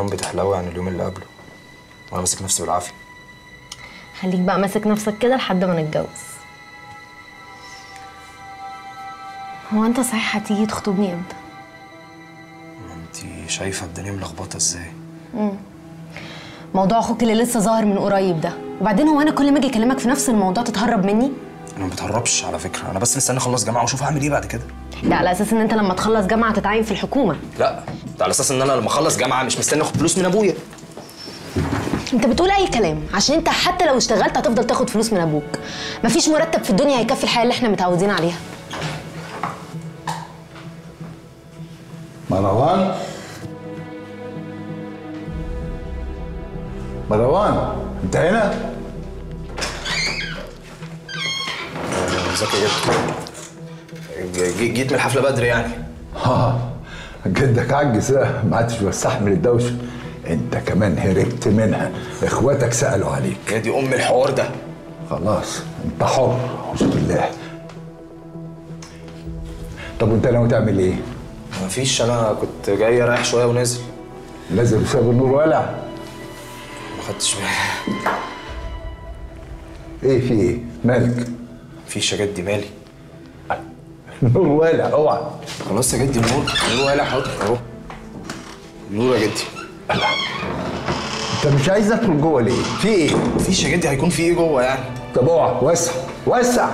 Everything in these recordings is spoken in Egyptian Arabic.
يوم بتحلوي عن اليوم اللي قبله وانا ماسك نفسي بالعافيه خليك بقى ماسك نفسك كده لحد ما نتجوز هو انت صحيح هتيجي تخطبني امتى ما انت شايفه الدنيا ملخبطه ازاي موضوع اخوك اللي لسه ظاهر من قريب ده وبعدين هو انا كل ما اجي اكلمك في نفس الموضوع تتهرب مني انا ما بتهربش على فكره انا بس مستني اخلص جامعه واشوف هعمل ايه بعد كده ده على اساس ان انت لما تخلص جامعه تتعين في الحكومه لا ده على اساس ان انا لما اخلص جامعه مش مستني اخد فلوس من ابويا انت بتقول اي كلام عشان انت حتى لو اشتغلت هتفضل تاخد فلوس من ابوك مفيش مرتب في الدنيا هيكفي الحياه اللي احنا متعودين عليها مروان مروان انت هنا؟ ازيك يا جد ج- جيت من الحفله بدري يعني ها جدك عجز اه، ما عادش بستحمل الدوشه انت كمان هربت منها اخواتك سالوا عليك يا دي ام الحوار ده خلاص انت حر اعوذ بالله طب وانت ناوي تعمل ايه؟ مفيش انا كنت جاي رايح شويه ونازل لازم بسبب النور ولع ما خدتش بالي ايه في ايه؟ مالك؟ مفيش يا جدي مالي النور ولع اوعى خلاص يا جدي نور نور ولا حاضر اهو نور يا جدي انت مش عايز ادخل جوه ليه؟ في ايه؟ مفيش يا جدي هيكون في ايه جوه يعني طب اوعى وسع وسع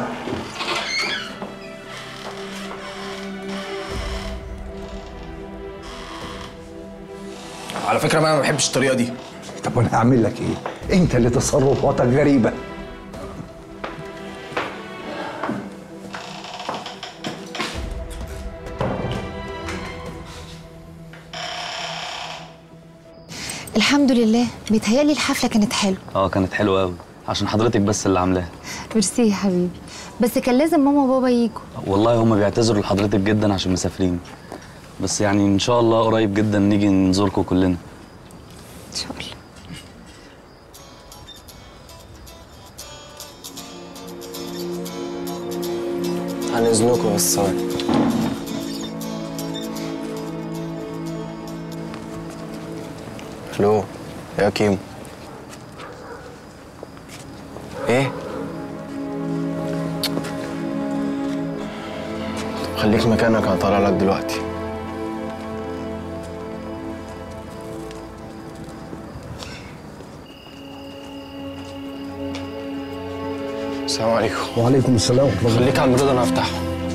على فكره بقى انا ما بحبش الطريقه دي طب وانا هعمل لك ايه؟ انت اللي تصرفاتك غريبه الحمد لله بيتهيألي الحفلة كانت حلوة اه كانت حلوه قوي عشان حضرتك بس اللي عاملاها ميرسي يا حبيبي بس كان لازم ماما وبابا يجوا والله هما بيعتذروا لحضرتك جدا عشان مسافرين بس يعني ان شاء الله قريب جدا نيجي نزوركم كلنا ان شاء الله عن اذنكم بس ثواني الو يا كيمو ايه طب خليك مكانك انا طالع لك دلوقتي السلام عليكم وعليكم السلام ورحمه الله خليك عند رضا انا هفتحه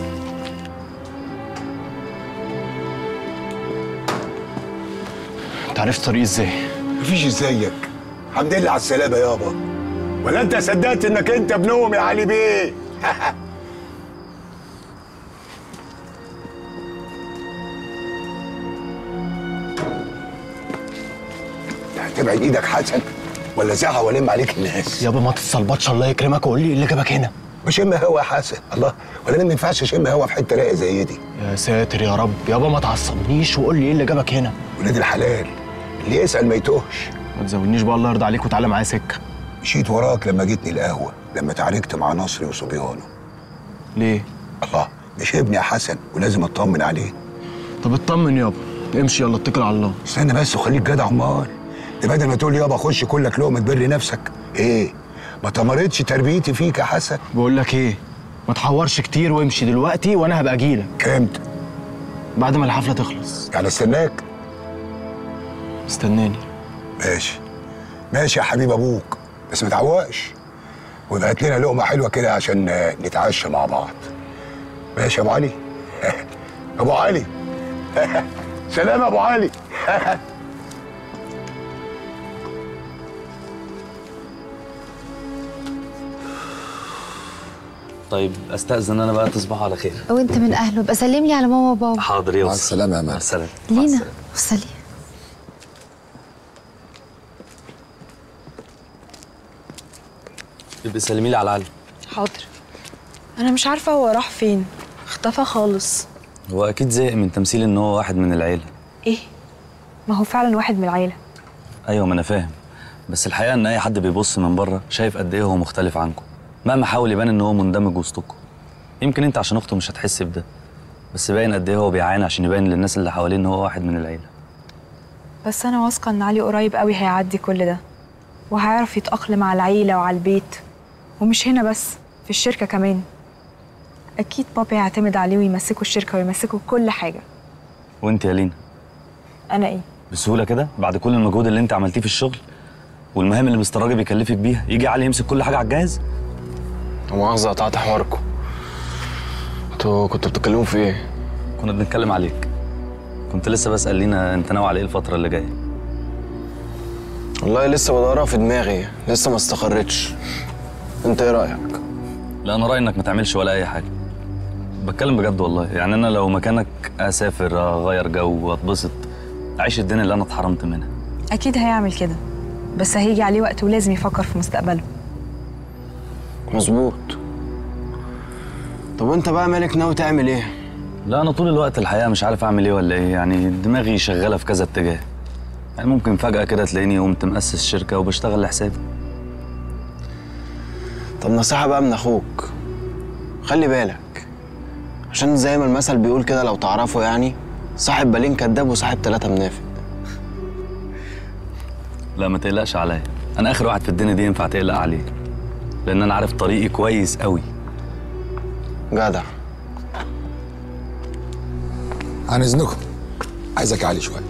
انت عرفت طريق ازاي؟ مفيش ازيك الحمد لله على السلامه يابا ولا انت صدقت انك انت ابنهم يا علي بيه هتبعد ايدك حسن ولا زعها والم عليك الناس يابا ما تتصلبطش الله يكرمك وقول لي ايه اللي جابك هنا وشم هوا يا حسن الله ولا انا ما ينفعش اشم هوا في حته رايقه زي دي يا ساتر يا رب يابا ما تعصبنيش وقول لي ايه اللي جابك هنا ولاد الحلال اللي يسال ما يتوهش ما تزودنيش بقى الله يرضى عليك وتعالى معايا سكه مشيت وراك لما جيتني القهوه لما تعاركت مع نصري وصبيانه ليه الله مش ابني يا حسن ولازم اطمن عليه طب اطمن يابا امشي يلا اتكل على الله استنى بس وخليك جدع امال ده بدل ما تقول يابا خش كلك لقمه تبري نفسك ايه ما تمرتش تربيتي فيك يا حسن بقول لك ايه ما تحورش كتير وامشي دلوقتي وانا هبقى اجيلك امتى بعد ما الحفله تخلص يعني استناك استناني ماشي ماشي يا حبيب ابوك بس ما تعوقش ويبقى هات لنا لقمه حلوه كده عشان آه، نتعشى مع بعض ماشي يا ابو علي ابو علي سلام يا ابو علي طيب استاذن انا بقى تصبحوا على خير وانت من اهله بقى سلم لي على ماما وبابا حاضر يا مع وصل. السلامه يا مع مان السلامه مع لينا السلامة. وصلي يبقى سلمي لي على علي حاضر انا مش عارفه هو راح فين اختفى خالص هو اكيد زهق من تمثيل ان هو واحد من العيله ايه ما هو فعلا واحد من العيله ايوه ما انا فاهم بس الحقيقه ان اي حد بيبص من بره شايف قد ايه هو مختلف عنكم مهما حاول يبان ان هو مندمج وسطكم يمكن انت عشان اخته مش هتحس بده بس باين قد ايه هو بيعاني عشان يبين للناس اللي حواليه ان هو واحد من العيله بس انا واثقه ان علي قريب قوي هيعدي كل ده وهيعرف يتاقلم على العيله وعلى البيت ومش هنا بس في الشركه كمان اكيد بابا هيعتمد عليه ويمسكه الشركه ويمسكه كل حاجه وانت يا لينا انا ايه بسهوله كده بعد كل المجهود اللي انت عملتيه في الشغل والمهام اللي مستر راجل بيكلفك بيها يجي علي يمسك كل حاجه على الجهاز لا مؤاخذة قطعت حواركم انتوا كنتوا بتتكلموا في ايه؟ كنا بنتكلم عليك كنت لسه بسال لينا انت ناوي على ايه الفتره اللي جايه والله لسه بدورها في دماغي لسه ما استقرتش انت ايه رأيك؟ لا انا رايي انك ما تعملش ولا اي حاجه بتكلم بجد والله يعني انا لو مكانك اسافر اغير جو اتبسط اعيش الدنيا اللي انا اتحرمت منها اكيد هيعمل كده بس هيجي عليه وقت ولازم يفكر في مستقبله مظبوط طب وانت بقى مالك ناوي تعمل ايه؟ لا انا طول الوقت الحقيقه مش عارف اعمل ايه ولا ايه يعني دماغي شغاله في كذا اتجاه يعني ممكن فجاه كده تلاقيني قمت مؤسس شركه وبشتغل لحسابي طب نصيحة بقى من اخوك خلي بالك عشان زي ما المثل بيقول كده لو تعرفوا يعني صاحب بالين كداب وصاحب ثلاثة منافق لا ما تقلقش عليا انا اخر واحد في الدنيا دي ينفع تقلق عليه لان انا عارف طريقي كويس قوي جدع عن اذنكم عايزك علي شويه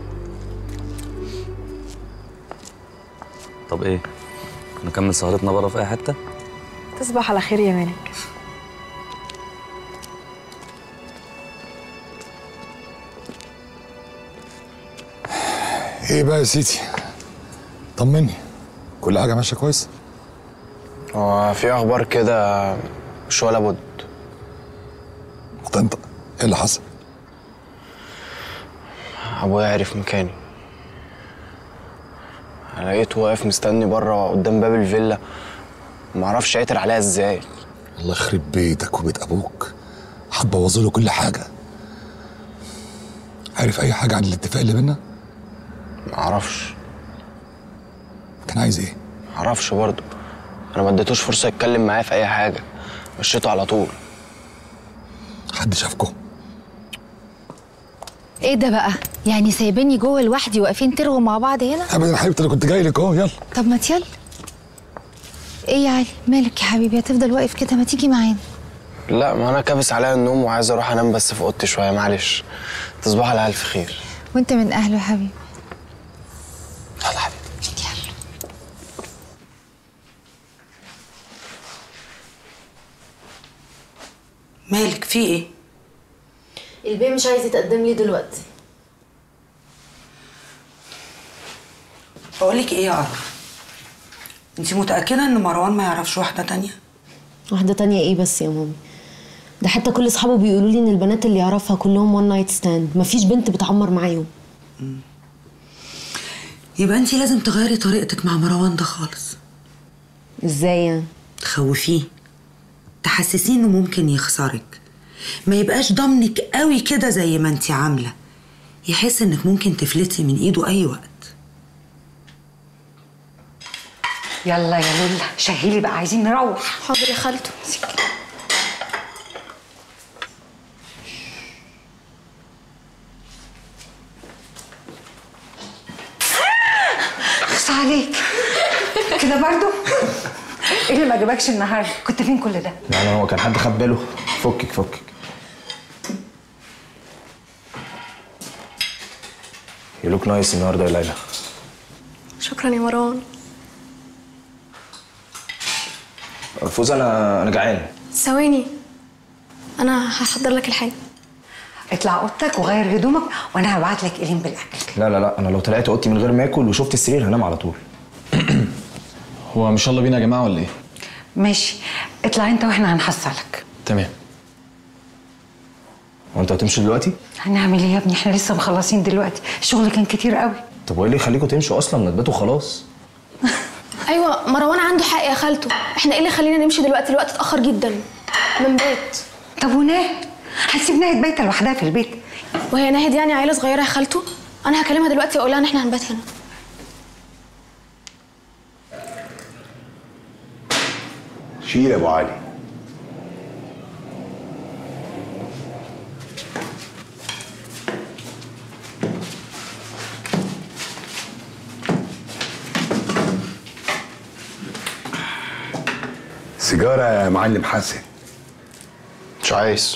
طب ايه نكمل سهرتنا بره في اي حته تصبح على خير يا مالك ايه بقى يا سيدي طمني كل حاجه ماشيه كويس هو في اخبار كده مش ولا بد طنطا ايه اللي حصل ابويا عرف مكاني أنا لقيته واقف مستني بره قدام باب الفيلا معرفش عتر عليها ازاي الله يخرب بيتك وبيت ابوك هتبوظوا له كل حاجه عارف اي حاجه عن الاتفاق اللي بينا معرفش كان عايز ايه معرفش برضه انا ما اديتوش فرصه يتكلم معايا في اي حاجه مشيته على طول حد شافكم ايه ده بقى يعني سايبيني جوه لوحدي واقفين ترغوا مع بعض هنا ابدا يا حبيبتي انا كنت جاي لك اهو يلا طب ما يلا ايه يا علي مالك يا حبيبي هتفضل واقف كده ما تيجي معانا لا ما انا كابس عليا النوم وعايز اروح انام بس في اوضتي شويه معلش تصبحوا على الف خير وانت من اهله يا حبيبي يلا حبيبي يلا مالك في ايه؟ البيه مش عايز يتقدم لي دلوقتي بقولك ايه يا عرف انت متأكدة ان مروان ما يعرفش واحدة تانية؟ واحدة تانية ايه بس يا مامي ده حتى كل اصحابه بيقولوا لي ان البنات اللي يعرفها كلهم وان نايت ستاند مفيش بنت بتعمر معاهم يبقى انت لازم تغيري طريقتك مع مروان ده خالص ازاي يعني تخوفيه تحسسيه انه ممكن يخسرك ما يبقاش ضمنك قوي كده زي ما انت عاملة يحس انك ممكن تفلتي من ايده اي وقت يلا يا لولا شهيلي بقى عايزين نروح حاضر يا خالته اخص عليك كده برضو ايه اللي ما عجبكش النهارده كنت فين كل ده يعني هو كان حد خد باله فكك فكك يو لوك نايس النهارده يا ليلى شكرا يا مروان فوز انا انا جعان ثواني انا هحضر لك الحاجه اطلع اوضتك وغير هدومك وانا هبعت لك ايلين بالاكل لا لا لا انا لو طلعت اوضتي من غير ما اكل وشفت السرير هنام على طول هو مش يلا بينا يا جماعه ولا ايه؟ ماشي اطلع انت واحنا هنحصلك تمام هو انت هتمشي دلوقتي؟ هنعمل ايه يا ابني احنا لسه مخلصين دلوقتي الشغل كان كتير قوي طب وايه اللي يخليكم تمشوا اصلا ندبتوا خلاص ايوه مروان عنده حق يا خالته احنا ايه اللي خلينا نمشي دلوقتي الوقت اتاخر جدا من بيت طب وناهد هتسيب ناهد بايته لوحدها في البيت وهي ناهد يعني عيله صغيره يا خالته انا هكلمها دلوقتي واقول لها ان احنا هنبات هنا شيل يا ابو علي سيجاره يا معلم حسن مش عايز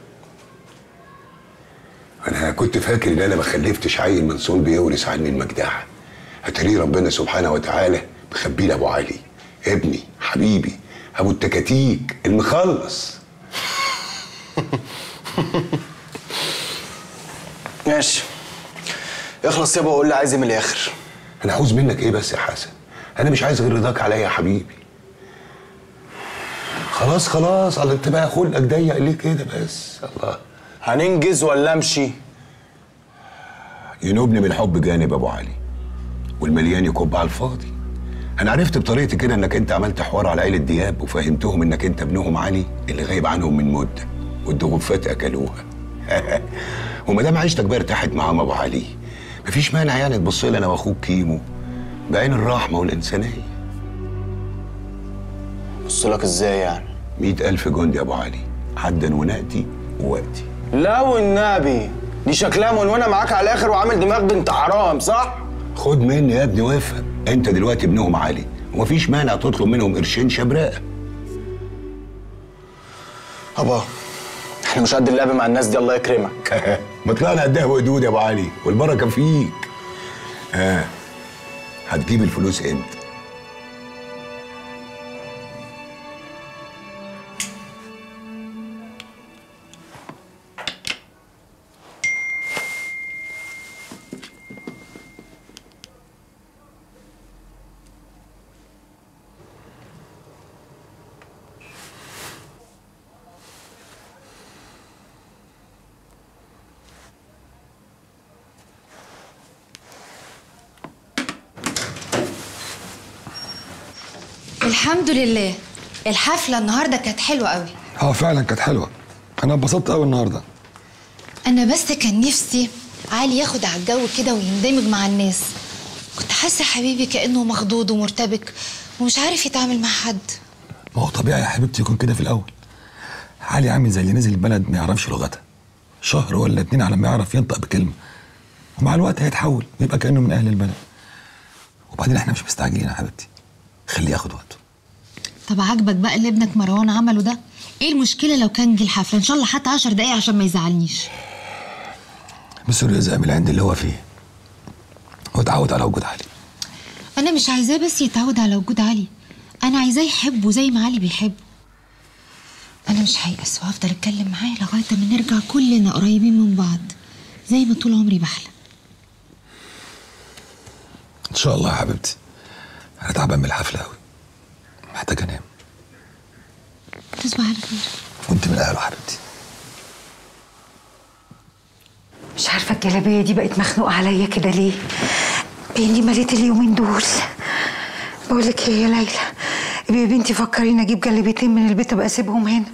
انا كنت فاكر ان انا ما خلفتش عيل من صلب يورث عني المجدعه اتاري ربنا سبحانه وتعالى مخبي لي ابو علي ابني حبيبي ابو التكاتيك المخلص ماشي اخلص يابا وقول لي عايز ايه من الاخر انا عاوز منك ايه بس يا حسن انا مش عايز غير رضاك عليا يا حبيبي خلاص خلاص الله انت بقى خلقك ضيق ليه كده بس الله هننجز ولا امشي ينوبني من الحب جانب ابو علي والمليان يكب على الفاضي انا عرفت بطريقتي كده انك انت عملت حوار على عيله دياب وفهمتهم انك انت ابنهم علي اللي غايب عنهم من مده والضغوفات اكلوها وما دام عيشتك بقى ارتاحت معاهم ابو علي مفيش مانع يعني تبص لي انا واخوك كيمو بعين الرحمه والانسانيه بص لك ازاي يعني مئة ألف جندي يا أبو علي عدا ونأتي ووقتي لا والنبي دي شكلها من وانا معاك على الاخر وعامل دماغ بنت حرام صح خد مني يا ابني وافهم انت دلوقتي ابنهم علي ومفيش مانع تطلب منهم قرشين شبراء ابا احنا مش قد اللعب مع الناس دي الله يكرمك ما طلعنا قدها وقدود يا ابو علي والبركه فيك ها هتجيب الفلوس امتى الحمد لله الحفله النهارده كانت حلوه قوي اه فعلا كانت حلوه انا اتبسطت قوي النهارده انا بس كان نفسي علي ياخد على الجو كده ويندمج مع الناس كنت حاسه حبيبي كانه مخضوض ومرتبك ومش عارف يتعامل مع حد ما هو طبيعي يا حبيبتي يكون كده في الاول علي عامل زي اللي نزل البلد ما يعرفش لغتها شهر ولا اتنين على ما يعرف ينطق بكلمه ومع الوقت هيتحول ويبقى كانه من اهل البلد وبعدين احنا مش مستعجلين يا حبيبتي خليه ياخد وقته طب عاجبك بقى اللي ابنك مروان عمله ده ايه المشكله لو كان جه الحفله ان شاء الله حتى عشر دقايق عشان ما يزعلنيش بس الرزق من العند اللي هو فيه واتعود على وجود علي انا مش عايزاه بس يتعود على وجود علي انا عايزاه يحبه زي ما علي بيحبه انا مش هيأس وهفضل اتكلم معاه لغايه ما نرجع كلنا قريبين من بعض زي ما طول عمري بحلم ان شاء الله يا حبيبتي انا تعبان من الحفله قوي محتاج انام تصبح على خير وانت من اهله حبيبتي مش عارفه الجلابيه دي بقت مخنوقه عليا كده ليه بيني مليت اليومين دول بقول لك ايه يا ليلى يا بنتي فكريني اجيب جلابيتين من البيت ابقى اسيبهم هنا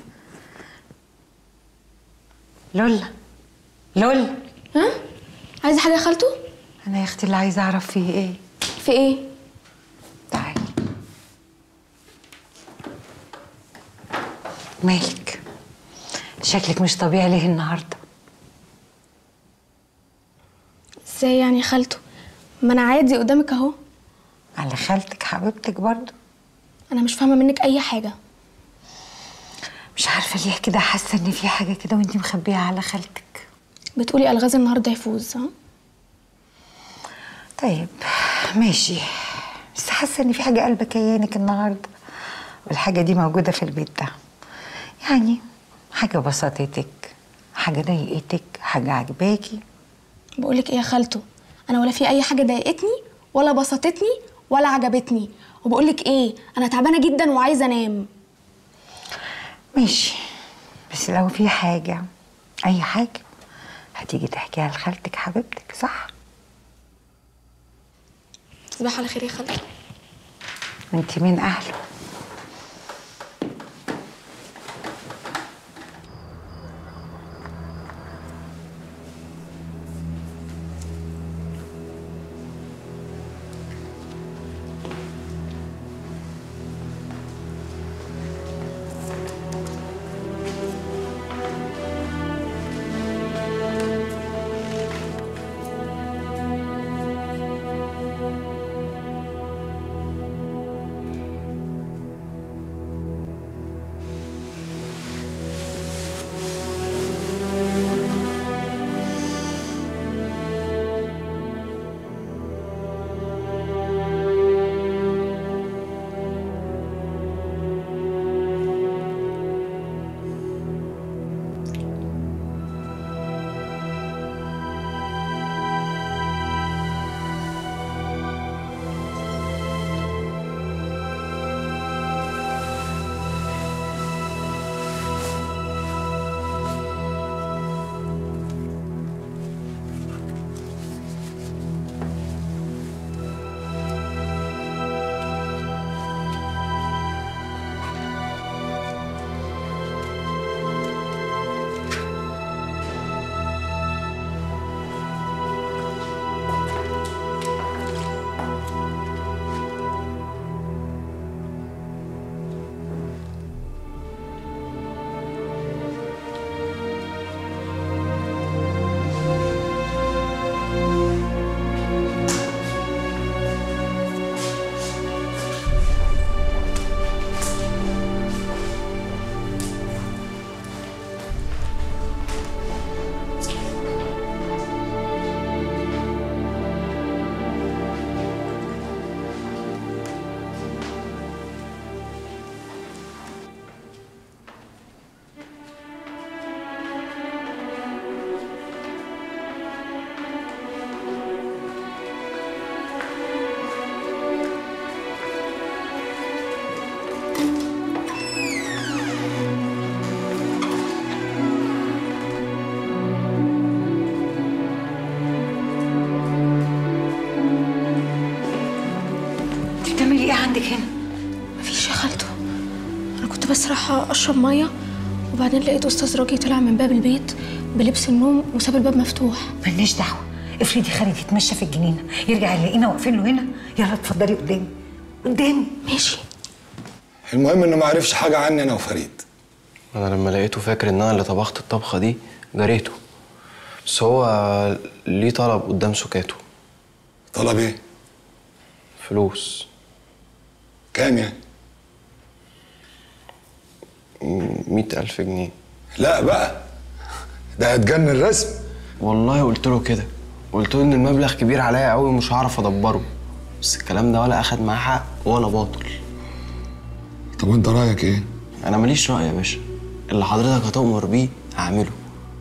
لولا لولا ها عايزه حاجه يا خالته انا يا اختي اللي عايزه اعرف فيه ايه في ايه تعالي مالك شكلك مش طبيعي ليه النهارده ازاي يعني يا خالته ما انا عادي قدامك اهو على خالتك حبيبتك برضو انا مش فاهمه منك اي حاجه مش عارفه ليه كده حاسه ان في حاجه كده وانتي مخبيها على خالتك بتقولي الغاز النهارده يفوز ها طيب ماشي بس حاسه ان في حاجه قلبك كيانك النهارده والحاجه دي موجوده في البيت ده يعني حاجه بسطتك حاجه ضايقتك حاجه عجباكي بقولك ايه يا خالته انا ولا في اي حاجه ضايقتني ولا بسطتني ولا عجبتني وبقولك ايه انا تعبانه جدا وعايزه انام ماشي بس لو في حاجه اي حاجه هتيجي تحكيها لخالتك حبيبتك صح تصبحي على خير يا خالته انت من اهله عندك هنا مفيش يا خالته انا كنت بس رايحه اشرب ميه وبعدين لقيت استاذ راجي طلع من باب البيت بلبس النوم وساب الباب مفتوح ملناش دعوه افرضي خارج يتمشى في الجنينه يرجع يلاقينا واقفين له هنا يلا اتفضلي قدامي قدامي ماشي المهم انه ما عرفش حاجه عني انا وفريد انا لما لقيته فاكر ان انا اللي طبخت الطبخه دي جريته بس هو ليه طلب قدام سكاته طلب ايه فلوس كام يعني مئة ألف جنيه لا بقى ده هتجنن رسم والله قلت له كده قلت له ان المبلغ كبير عليا قوي ومش هعرف ادبره بس الكلام ده ولا اخد معاه حق ولا باطل طب وانت رايك ايه انا ماليش راي يا باشا اللي حضرتك هتؤمر بيه هعمله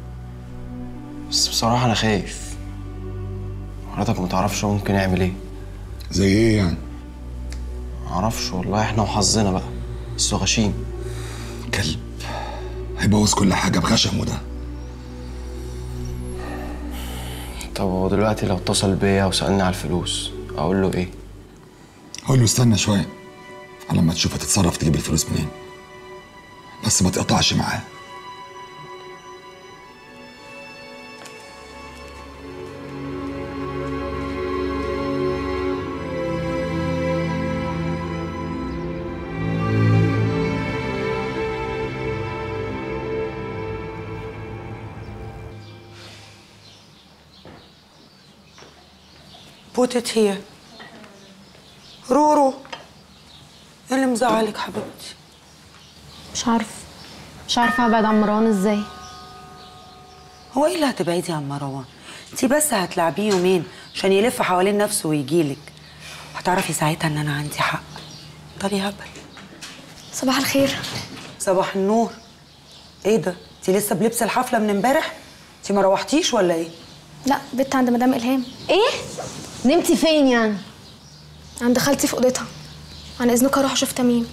بس بصراحه انا خايف حضرتك متعرفش هو ممكن يعمل ايه زي ايه يعني معرفش والله احنا وحظنا بقى بس هو غشيم كلب هيبوظ كل حاجه بغشمه ده طب هو دلوقتي لو اتصل بيا وسالني على الفلوس اقول له ايه قول له استنى شويه على ما تشوف هتتصرف تجيب الفلوس منين بس ما تقطعش معاه put it here رورو ايه اللي مزعلك حبيبتي مش عارفه مش عارفه ابعد عن مروان ازاي هو ايه اللي هتبعدي عن مروان انت بس هتلعبيه يومين عشان يلف حوالين نفسه ويجيلك هتعرفي ساعتها ان انا عندي حق طري هبل صباح الخير صباح النور ايه ده انت لسه بلبس الحفله من امبارح انت ما روحتيش ولا ايه لا بنت عند مدام الهام ايه نمتي فين يعني عند خالتي في اوضتها عن اذنك اروح اشوف تميم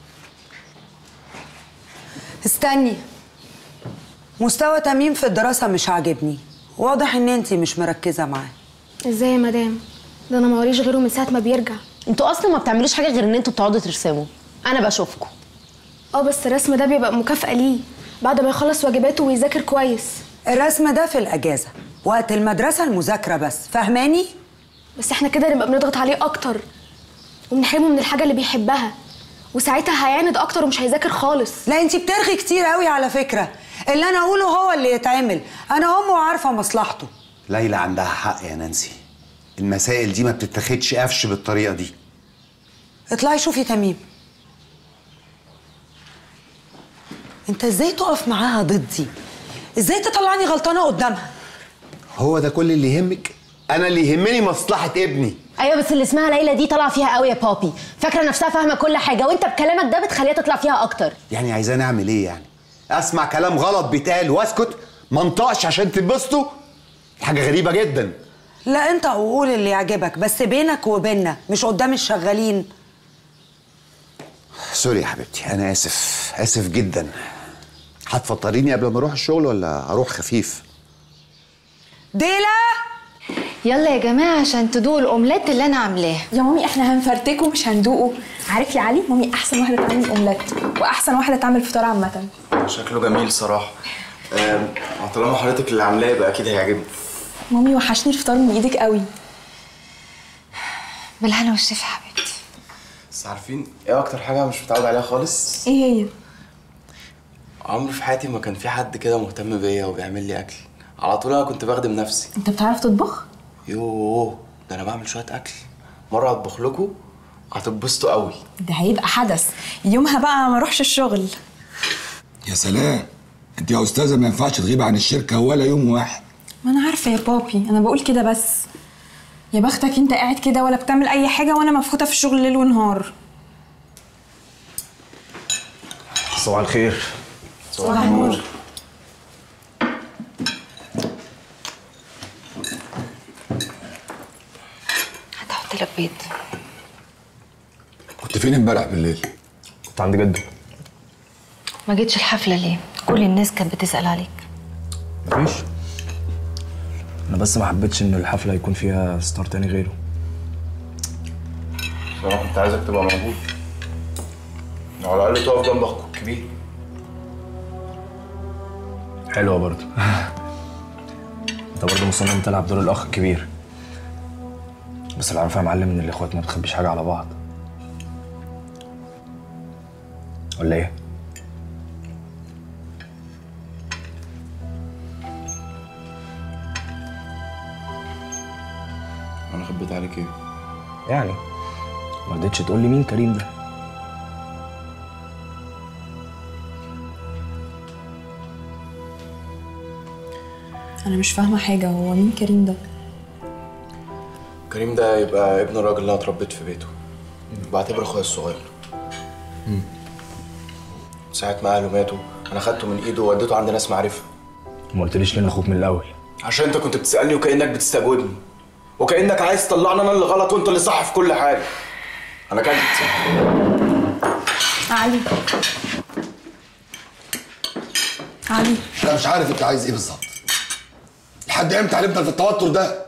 استني مستوى تميم في الدراسه مش عاجبني واضح ان انت مش مركزه معاه ازاي يا مدام ده انا موريش غيره من ساعه ما بيرجع انتوا اصلا ما بتعملوش حاجه غير ان انتوا بتقعدوا ترسموا انا بشوفكم اه بس الرسم ده بيبقى مكافأة ليه بعد ما يخلص واجباته ويذاكر كويس الرسم ده في الاجازه وقت المدرسه المذاكره بس فاهماني بس احنا كده نبقى بنضغط عليه اكتر وبنحرمه من الحاجه اللي بيحبها وساعتها هيعند اكتر ومش هيذاكر خالص لا انت بترغي كتير قوي على فكره اللي انا اقوله هو اللي يتعمل انا امه وعارفه مصلحته ليلى عندها حق يا نانسي المسائل دي ما بتتاخدش قفش بالطريقه دي اطلعي شوفي تميم انت ازاي تقف معاها ضدي ازاي تطلعني غلطانه قدامها هو ده كل اللي يهمك انا اللي يهمني مصلحه ابني ايوه بس اللي اسمها ليلى دي طالعه فيها قوي يا بابي فاكره نفسها فاهمه كل حاجه وانت بكلامك ده بتخليها تطلع فيها اكتر يعني عايزاني اعمل ايه يعني اسمع كلام غلط بيتقال واسكت ما انطقش عشان تتبسطوا دي حاجه غريبه جدا لا انت قول اللي يعجبك بس بينك وبيننا مش قدام الشغالين سوري يا حبيبتي انا اسف اسف جدا هتفطريني قبل ما اروح الشغل ولا اروح خفيف ديلا يلا يا جماعه عشان تدوقوا الاومليت اللي انا عاملاه يا مامي احنا هنفرتكه مش هندوقه عارف يا علي مامي احسن واحده تعمل اومليت واحسن واحده تعمل فطار عامه شكله جميل صراحه آم، طالما حضرتك اللي عاملاه يبقى اكيد هيعجبني مامي وحشني الفطار من ايدك قوي بالهنا والشفا يا حبيبتي بس عارفين ايه اكتر حاجه مش متعود عليها خالص ايه هي عمري في حياتي ما كان في حد كده مهتم بيا وبيعمل لي اكل على طول انا كنت بخدم نفسي انت بتعرف تطبخ يوه ده انا بعمل شويه اكل مره اطبخ لكم هتتبسطوا قوي ده هيبقى حدث يومها بقى ما اروحش الشغل يا سلام انت يا استاذه ما ينفعش تغيب عن الشركه ولا يوم واحد ما انا عارفه يا بابي انا بقول كده بس يا بختك انت قاعد كده ولا بتعمل اي حاجه وانا مفحوطه في الشغل ليل ونهار صباح الخير صباح النور هتحط لك بيض كنت فين امبارح بالليل كنت عند جده ما جيتش الحفله ليه كل الناس كانت بتسال عليك مفيش انا بس ما حبيتش ان الحفله يكون فيها ستار تاني غيره انا كنت عايزك تبقى موجود على الاقل تقف جنب اخوك الكبير حلوه برضه انت برضه مصمم تلعب دور الاخ الكبير بس اللي عارفه يا معلم ان الاخوات ما بتخبيش حاجه على بعض ولا ايه انا خبيت عليك ايه يعني ما رضيتش تقول لي مين كريم ده انا مش فاهمه حاجه هو مين كريم ده كريم ده يبقى ابن الراجل اللي انا اتربيت في بيته بعتبره اخويا الصغير ساعة ما اهله ماتوا انا خدته من ايده ووديته عند ناس معرفة ما قلتليش ليه اخوك من الاول عشان انت كنت بتسألني وكأنك بتستجوبني وكأنك عايز تطلعني انا اللي غلط وانت اللي صح في كل حاجة انا كلت علي علي انا مش عارف انت عايز ايه بالظبط لحد امتى هنفضل في التوتر ده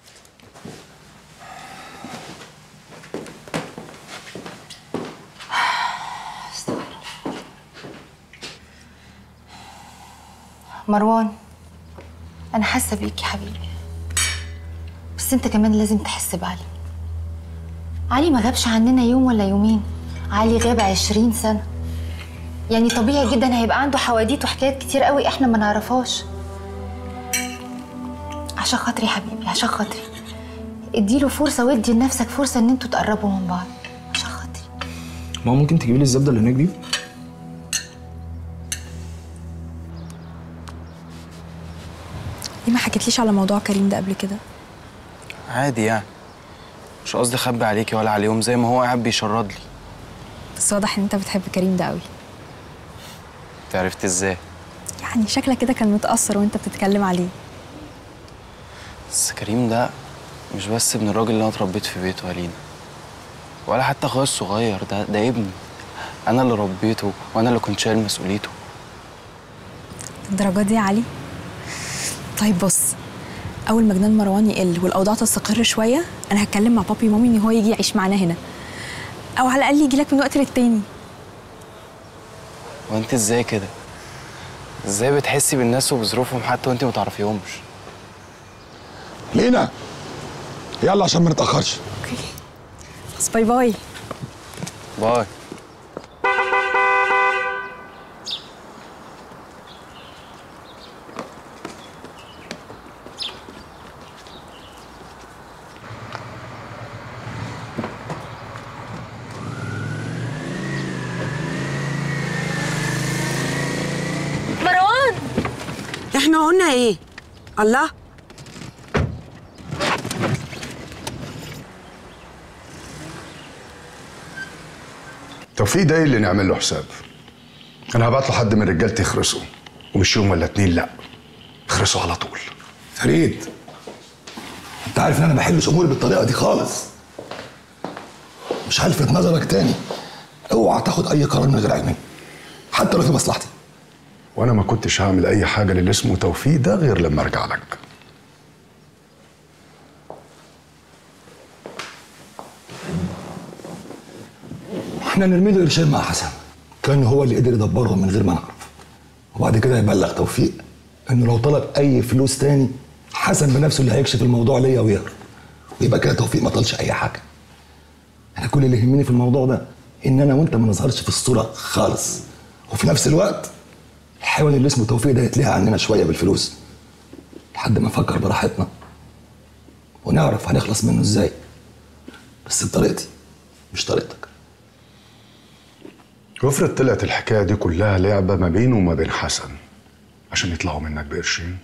مروان انا حاسه بيك يا حبيبي بس انت كمان لازم تحس بعلي علي ما غابش عننا يوم ولا يومين علي غاب عشرين سنه يعني طبيعي جدا هيبقى عنده حواديت وحكايات كتير قوي احنا ما نعرفهاش عشان خاطري يا حبيبي عشان خاطري اديله فرصه وادي لنفسك فرصه ان انتوا تقربوا من بعض ما هو ممكن تجيبي لي الزبده اللي هناك دي ليه ما حكيتليش على موضوع كريم ده قبل كده عادي يعني مش قصدي اخبي عليكي ولا عليهم زي ما هو قاعد بيشرد لي بس واضح ان انت بتحب كريم ده قوي انت عرفت ازاي يعني شكلك كده كان متأثر وانت بتتكلم عليه بس كريم ده مش بس ابن الراجل اللي انا اتربيت في بيته يا لينا ولا حتى اخويا الصغير ده ده ابني انا اللي ربيته وانا اللي كنت شايل مسؤوليته الدرجات دي يا علي طيب بص اول ما جنان مروان يقل والاوضاع تستقر شويه انا هتكلم مع بابي ومامي ان هو يجي يعيش معانا هنا او على الاقل يجي لك من وقت للتاني وانت ازاي كده ازاي بتحسي بالناس وبظروفهم حتى وانت ما تعرفيهمش لينا يلا عشان ما نتاخرش بس باي باي باي مروان احنا قلنا ايه الله توفيق ده إيه اللي نعمل له حساب انا هبعت له حد من رجالتي يخرسه ومش يوم ولا اتنين لا يخرسه على طول فريد انت عارف ان انا ما بحلش اموري بالطريقه دي خالص مش هلفت نظرك تاني اوعى تاخد اي قرار من غير علمي حتى لو في مصلحتي وانا ما كنتش هعمل اي حاجه للي اسمه توفيق ده غير لما ارجع لك احنا نرمي له قرشين مع حسن كان هو اللي قدر يدبرهم من غير ما نعرف وبعد كده يبلغ توفيق انه لو طلب اي فلوس تاني حسن بنفسه اللي هيكشف الموضوع ليا ويهرب ويبقى كده توفيق ما طالش اي حاجه انا كل اللي يهمني في الموضوع ده ان انا وانت ما نظهرش في الصوره خالص وفي نفس الوقت الحيوان اللي اسمه توفيق ده يتلهى عننا شويه بالفلوس لحد ما نفكر براحتنا ونعرف هنخلص منه ازاي بس بطريقتي مش طريقتك وافرض طلعت الحكايه دي كلها لعبه ما بينه وما بين حسن عشان يطلعوا منك بقرشين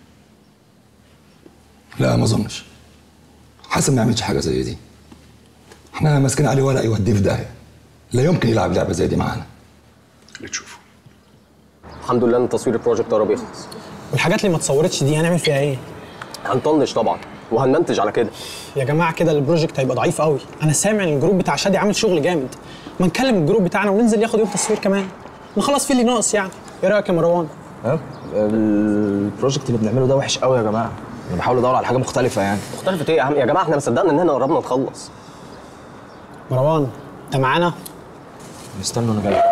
لا ما اظنش حسن ما يعملش حاجه زي دي احنا ماسكين عليه ورق يوديه في داهيه لا يمكن يلعب لعبه زي دي معانا اللي تشوفه الحمد لله ان تصوير البروجكت قرب يخلص والحاجات اللي ما اتصورتش دي هنعمل فيها ايه؟ هنطنش طبعا وهنمنتج على كده يا جماعه كده البروجكت هيبقى ضعيف قوي انا سامع ان الجروب بتاع شادي عامل شغل جامد ما نكلم الجروب بتاعنا وننزل ياخد يوم تصوير كمان نخلص فيه اللي ناقص يعني ايه رايك يا مروان ها البروجكت اللي بنعمله ده وحش قوي يا جماعه انا بحاول ادور على حاجه مختلفه يعني مختلفة ايه يا عم يا جماعه احنا ما صدقنا ان احنا قربنا نخلص مروان انت معانا استنى انا جاي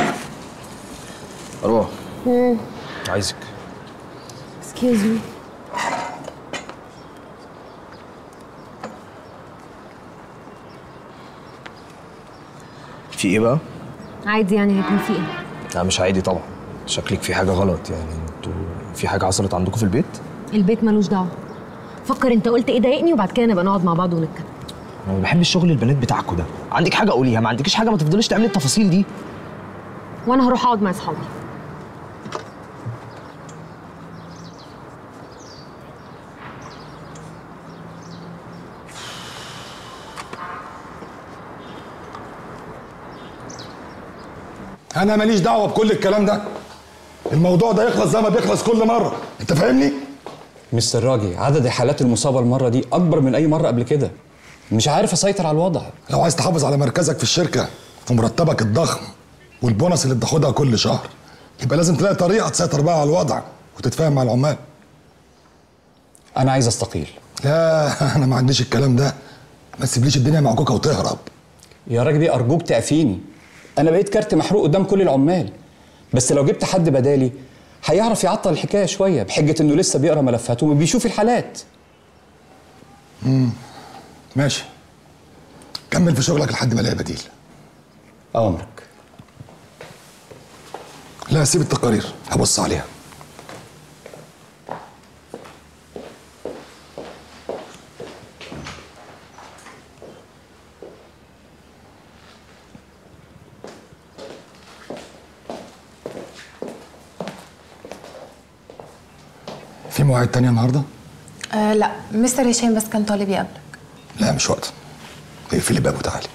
اروح عايزك اكسكيوز مي في ايه بقى؟ عادي يعني هيكون في ايه لا مش عادي طبعا شكلك في حاجه غلط يعني انتوا في حاجه حصلت عندكم في البيت البيت ملوش دعوه فكر انت قلت ايه ضايقني وبعد كده نبقى نقعد مع بعض ونتكلم انا ما بحبش شغل البنات بتاعكوا ده عندك حاجه قوليها ما عندكيش حاجه ما تفضليش تعملي التفاصيل دي وانا هروح اقعد مع اصحابي انا ماليش دعوه بكل الكلام ده الموضوع ده يخلص زي ما بيخلص كل مره انت فاهمني مستر راجي عدد الحالات المصابة المرة دي أكبر من أي مرة قبل كده مش عارف أسيطر على الوضع لو عايز تحافظ على مركزك في الشركه ومرتبك الضخم والبونص اللي بتاخدها كل شهر يبقى لازم تلاقي طريقه تسيطر بقى على الوضع وتتفاهم مع العمال أنا عايز أستقيل لا انا ما عنديش الكلام ده ما تسيبليش الدنيا معكوكه وتهرب يا راجل بيه أرجوك تقفيني أنا بقيت كارت محروق قدام كل العمال بس لو جبت حد بدالي هيعرف يعطل الحكاية شوية بحجة إنه لسه بيقرا ملفاته وبيشوف الحالات امم ماشي كمل في شغلك لحد ما الاقي بديل أوامرك لا سيب التقارير هبص عليها في مواعيد تانية النهارده؟ آه لا مستر هشام بس كان طالب يقابلك لا مش وقت اقفلي الباب وتعالي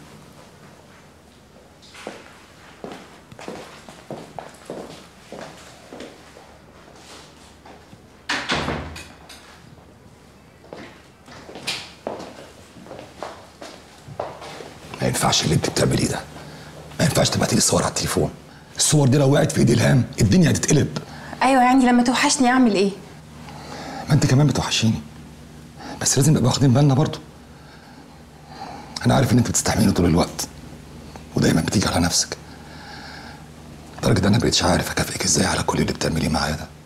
ما ينفعش اللي انت بتعمليه ده ما ينفعش تبعتي لي الصور على التليفون الصور دي لو وقعت في ايدي الهام الدنيا هتتقلب ايوه يعني لما توحشني اعمل ايه ما انت كمان بتوحشيني بس لازم نبقى واخدين بالنا برضه انا عارف ان انت بتستحمليني طول الوقت ودايما بتيجي على نفسك لدرجه ان انا مبقتش عارف اكافئك ازاي على كل اللي بتعمليه معايا ده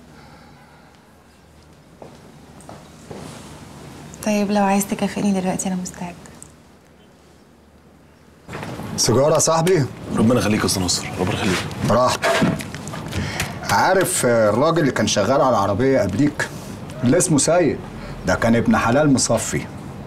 طيب لو عايز تكافئني دلوقتي انا مستعد سيجاره يا صاحبي ربنا يخليك يا استاذ نصر ربنا يخليك براحتك عارف آه، الراجل اللي كان شغال على العربيه قبليك اللي اسمه سيد ده كان ابن حلال مصفي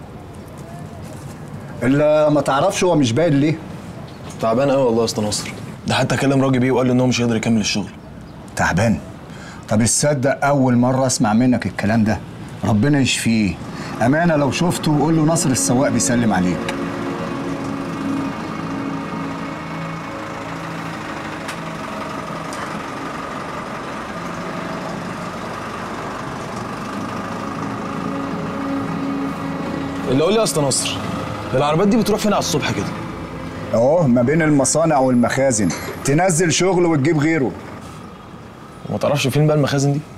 الا ما تعرفش هو مش باين ليه تعبان قوي والله يا استاذ نصر ده حتى كلم راجل بيه وقال له ان هو مش هيقدر يكمل الشغل تعبان طب تصدق اول مره اسمع منك الكلام ده ربنا يشفيه امانه لو شفته قول له نصر السواق بيسلم عليك اللي قول لي يا اسطى نصر العربيات دي بتروح فين على الصبح كده اهو ما بين المصانع والمخازن تنزل شغل وتجيب غيره وما تعرفش فين بقى المخازن دي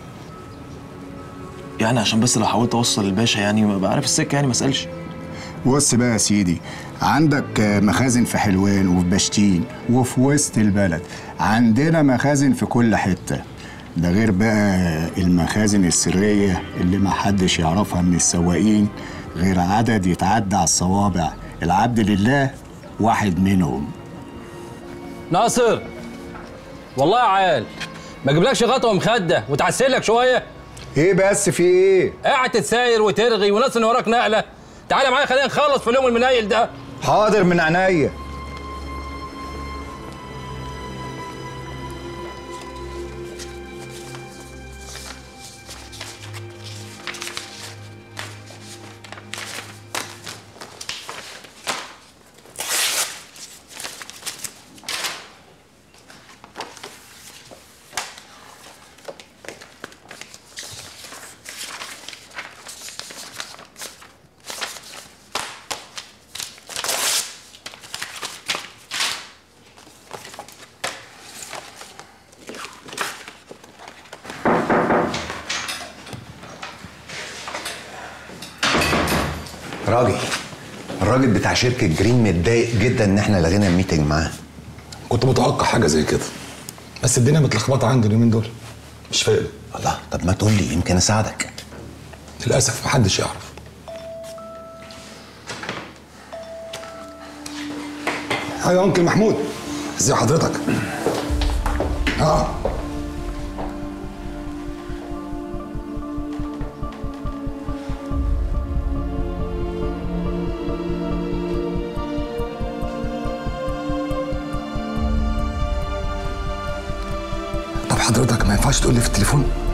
يعني عشان بس لو حاولت اوصل الباشا يعني ابقى عارف السكه يعني ما اسالش بص بقى يا سيدي عندك آه، مخازن في حلوان وفي بشتين وفي وسط البلد عندنا مخازن في كل حتة ده غير بقى المخازن السرية اللي ما حدش يعرفها من السواقين غير عدد يتعدى على الصوابع العبد لله واحد منهم ناصر والله يا عال ما اجيبلكش غطا ومخده وتعسلك شويه ايه بس في ايه قاعد تتساير وترغي وناس ان وراك نقله تعالى معايا خلينا نخلص في اليوم المنيل ده حاضر من عينيا راجل الراجل بتاع شركه جرين متضايق جدا ان احنا لغينا الميتنج معاه كنت متوقع حاجه زي كده بس الدنيا متلخبطه عندي اليومين دول مش فاهم الله طب ما تقول لي يمكن اساعدك للاسف محدش يعرف ايوه انكل محمود ازي حضرتك اه طب حضرتك ما ينفعش تقول لي في التليفون